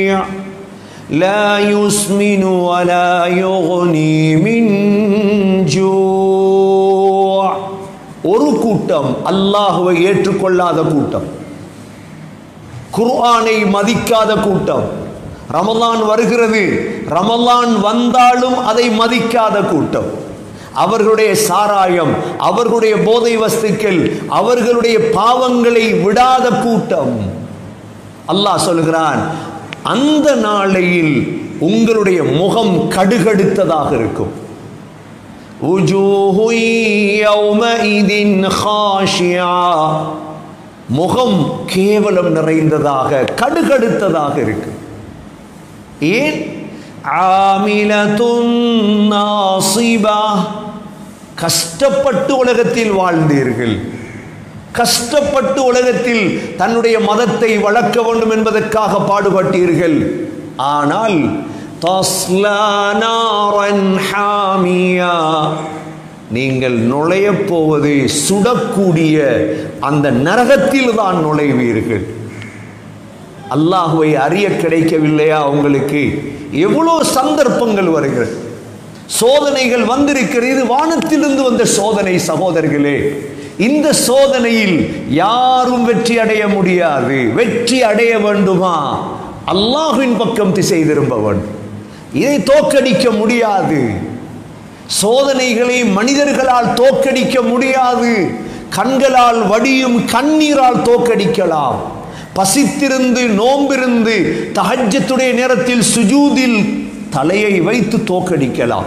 لا يسمن ولا يغني من جوع ஒரு கூட்டம் அல்லாஹுவை ஏற்றுக்கொள்ளாத கூட்டம் குர்ஆனை மதிக்காத கூட்டம் ரமலான் வருகிறது ரமலான் வந்தாலும் அதை மதிக்காத கூட்டம் அவர்களுடைய சாராயம் அவர்களுடைய போதை வஸ்துக்கள் அவர்களுடைய பாவங்களை விடாத கூட்டம் அல்லாஹ் சொல்கிறான் அந்த நாளையில் உங்களுடைய முகம் கடுகடுத்ததாக இருக்கும் وجوه يومئذ خاشعة முகம் கேவலம் நிறைந்ததாக கடுகடுத்ததாக இருக்கு ஏன் ஆமிலத்துன் நாசிபா கஷ்டப்பட்டு உலகத்தில் வாழ்ந்தீர்கள் கஷ்டப்பட்டு உலகத்தில் தன்னுடைய மதத்தை வளர்க்க வேண்டும் என்பதற்காக பாடுபட்டீர்கள் ஆனால் தஸ்லா நாரன் ஹாமியா நீங்கள் நுழையப் போவது சுடக்கூடிய அந்த நரகத்தில் தான் நுழைவீர்கள் அல்லாஹுவை அறிய கிடைக்கவில்லையா உங்களுக்கு எவ்வளோ சந்தர்ப்பங்கள் வருகிறது சோதனைகள் வந்திருக்கிறது வானத்திலிருந்து வந்த சோதனை சகோதரர்களே இந்த சோதனையில் யாரும் வெற்றி அடைய முடியாது வெற்றி அடைய வேண்டுமா அல்லாஹ்வின் பக்கம் திசை திரும்ப வேண்டும் இதை தோக்கடிக்க முடியாது சோதனைகளை மனிதர்களால் தோக்கடிக்க முடியாது கண்களால் வடியும் கண்ணீரால் தோக்கடிக்கலாம் பசித்திருந்து நோம்பிருந்து தஹஜ்ஜத்துடைய நேரத்தில் சுஜூதில் தலையை வைத்து தோக்கடிக்கலாம்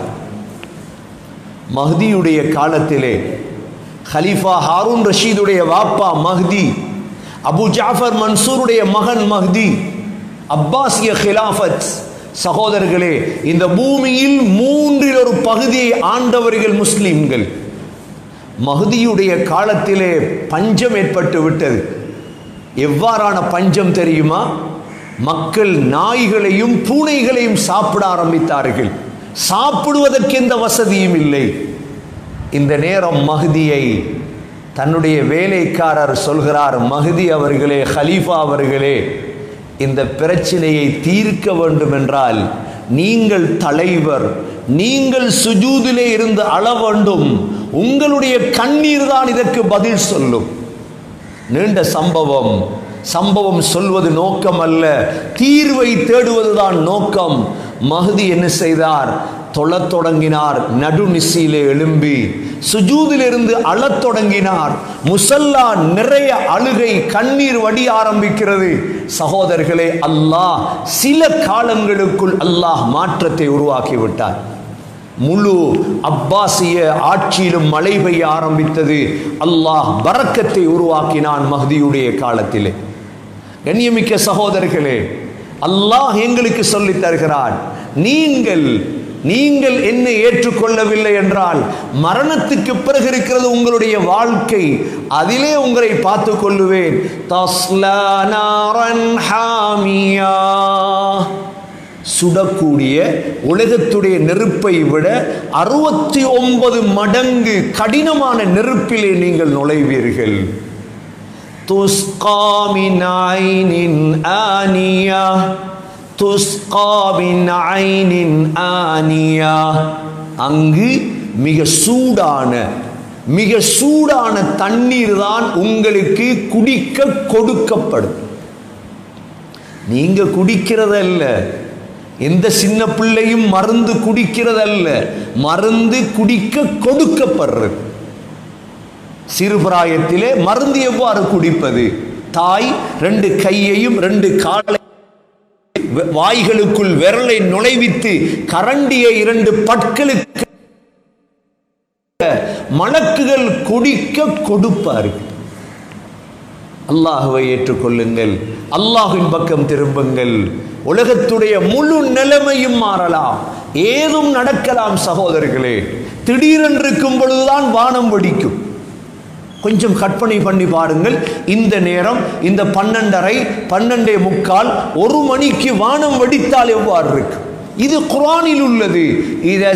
மஹ்தியுடைய காலத்திலே ஹலீஃபா ஹாரூன் ரஷீதுடைய வாப்பா மஹ்தி அபு ஜாஃபர் மன்சூருடைய மகன் மஹ்தி அப்பாசிய ஹிலாஃபத் சகோதரர்களே இந்த பூமியில் மூன்றில் ஒரு பகுதியை ஆண்டவர்கள் முஸ்லிம்கள் மஹதியுடைய காலத்திலே பஞ்சம் ஏற்பட்டு விட்டது எவ்வாறான பஞ்சம் தெரியுமா மக்கள் நாய்களையும் பூனைகளையும் சாப்பிட ஆரம்பித்தார்கள் சாப்பிடுவதற்கு எந்த வசதியும் இல்லை இந்த நேரம் மஹதியை தன்னுடைய வேலைக்காரர் சொல்கிறார் மஹதி அவர்களே ஹலீஃபா அவர்களே இந்த பிரச்சனையை தீர்க்க வேண்டும் என்றால் நீங்கள் தலைவர் நீங்கள் சுஜூதிலே இருந்து அழ வேண்டும் உங்களுடைய கண்ணீர் தான் இதற்கு பதில் சொல்லும் நீண்ட சம்பவம் சம்பவம் சொல்வது நோக்கம் அல்ல தீர்வை தேடுவதுதான் நோக்கம் மஹதி என்ன செய்தார் தொழத் தொடங்கினார் நடுநிசையிலே எழும்பி சுஜூதிலிருந்து அழத் தொடங்கினார் முசல்லா நிறைய அழுகை கண்ணீர் வடி ஆரம்பிக்கிறது சகோதரர்களே அல்லாஹ் சில காலங்களுக்குள் அல்லாஹ் மாற்றத்தை உருவாக்கி விட்டார் முழு அப்பாசிய ஆட்சியிலும் மழை பெய்ய ஆரம்பித்தது அல்லாஹ் பறக்கத்தை உருவாக்கினான் மஹதியுடைய காலத்திலே கண்ணியமிக்க சகோதரர்களே அல்லாஹ் எங்களுக்கு சொல்லித் தருகிறான் நீங்கள் நீங்கள் என்னை ஏற்றுக்கொள்ளவில்லை என்றால் மரணத்துக்கு பிறகு இருக்கிறது உங்களுடைய வாழ்க்கை அதிலே உங்களை பார்த்து கொள்ளுவேன் தஸ்லா நாரன் ஹாமியா சுடக்கூடிய உலகத்துடைய நெருப்பை விட அறுபத்தி ஒன்பது மடங்கு கடினமான நெருப்பிலே நீங்கள் நுழைவீர்கள் تسقى من عين آنية تسقى من عين آنية அங்கு மிக சூடான மிக சூடான தண்ணீர் தான் உங்களுக்கு குடிக்க கொடுக்கப்படும் நீங்க குடிக்கிறதல்ல எந்த சின்ன பிள்ளையும் மருந்து குடிக்கிறதல்ல மருந்து குடிக்க கொடுக்கப்படுறது சிறுபிராயத்திலே மருந்து எவ்வாறு குடிப்பது தாய் ரெண்டு கையையும் ரெண்டு காலை வாய்களுக்குள் விரலை நுழைவித்து கரண்டியை இரண்டு பற்களுக்கு மலக்குகள் குடிக்க கொடுப்பார்கள் அல்லாஹுவை ஏற்றுக்கொள்ளுங்கள் அல்லாஹின் பக்கம் திரும்புங்கள் உலகத்துடைய முழு நிலைமையும் மாறலாம் ஏதும் நடக்கலாம் சகோதரர்களே திடீரென்றிருக்கும் பொழுதுதான் வானம் வெடிக்கும் கொஞ்சம் கற்பனை பண்ணி பாருங்கள் இந்த நேரம் இந்த பன்னெண்டரை பன்னெண்டே முக்கால் ஒரு மணிக்கு வானம் வெடித்தால் எவ்வாறு இருக்கு இது குரானில் உள்ளது இத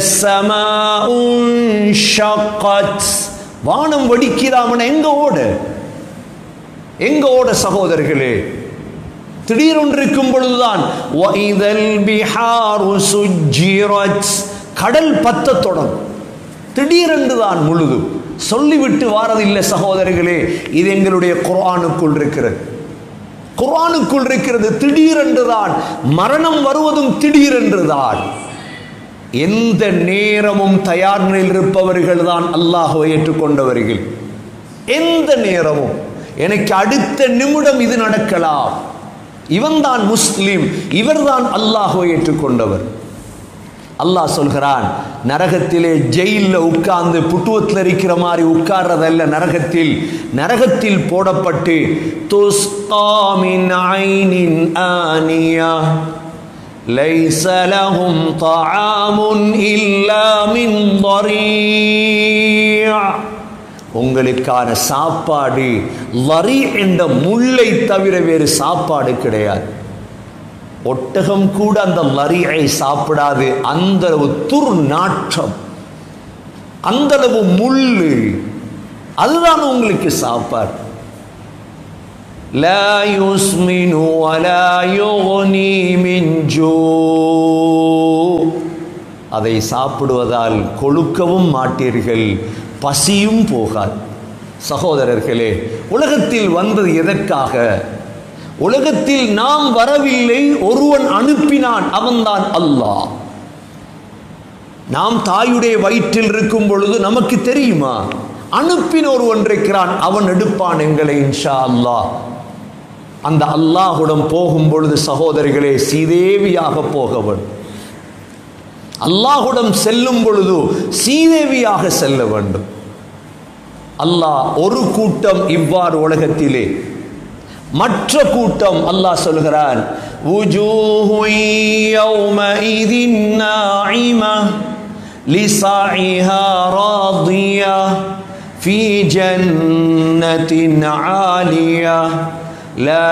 வானம் வெடிக்கிறாமன எங்க ஓட எங்க ஓட சகோதரர்களே திடீரென்று இருக்கும் பொழுதுதான் "வஇதல் பிஹாரு சுஜ்ஜிரத்." கடல் பத்த தொடங்கும் திடீரென்று தான் முழுதும் சொல்லிவிட்டு வாரதில்லை சகோதரர்களே இது எங்களுடைய குர்ஆனுக்குள் இருக்கிறது குர்ஆனுக்குள் இருக்கிறது திடீரென்று தான் மரணம் வருவதும் திடீரென்று தான் எந்த நேரமும் தயார் நிலையில் இருப்பவர்கள் தான் அல்லாஹுவை ஏற்றுக்கொண்டவர்கள் எந்த நேரமும் எனக்கு அடுத்த நிமிடம் இது நடக்கலாம் இவன்தான் முஸ்லிம் இவர்தான் அல்லாஹுவை ஏற்றுக்கொண்டவர் அல்லாஹ் சொல்கிறான் நரகத்திலே ஜெயில்ல உட்கார்ந்து புட்டுவத்தில் இருக்கிற மாதிரி உட்கார்றதல்ல நரகத்தில் நரகத்தில் போடப்பட்டு துஸ்கா மின் ஐனின் ஆனியா ليس لهم طعام إلا من ضريع உங்களுக்கான சாப்பாடு லரி என்ற முள்ளை தவிர வேறு சாப்பாடு கிடையாது ஒட்டகம் கூட அந்த லரியை சாப்பிடாது அந்த அளவு துர் நாற்றம் அந்த அளவு முள்ளு அதுதான் உங்களுக்கு சாப்பாடு لا يسمن ولا يغني من جوع அதை சாப்பிடுவதால் கொழுக்கவும் மாட்டீர்கள் பசியும் போகாது சகோதரர்களே உலகத்தில் வந்தது எதற்காக உலகத்தில் நாம் வரவில்லை ஒருவன் அனுப்பினான் அவன்தான் அல்லாஹ் நாம் தாயுடைய வயிற்றில் இருக்கும் பொழுது நமக்கு தெரியுமா அனுப்பின ஒருவன் இருக்கிறான் அவன் எடுப்பான் எங்களை இன்ஷா அல்லாஹ் அந்த அல்லாஹுடன் போகும் பொழுது சகோதரிகளே சீதேவியாக போகவன் அல்லாஹுடன் செல்லும் பொழுது சீதேவியாக செல்ல வேண்டும் அல்லாஹ் ஒரு கூட்டம் இவ்வாறு உலகத்திலே மற்ற கூட்டம் அல்லாஹ் சொல்கிறான் وجوه يومئذ ناعمة لسعيها راضية في جنة عالية لا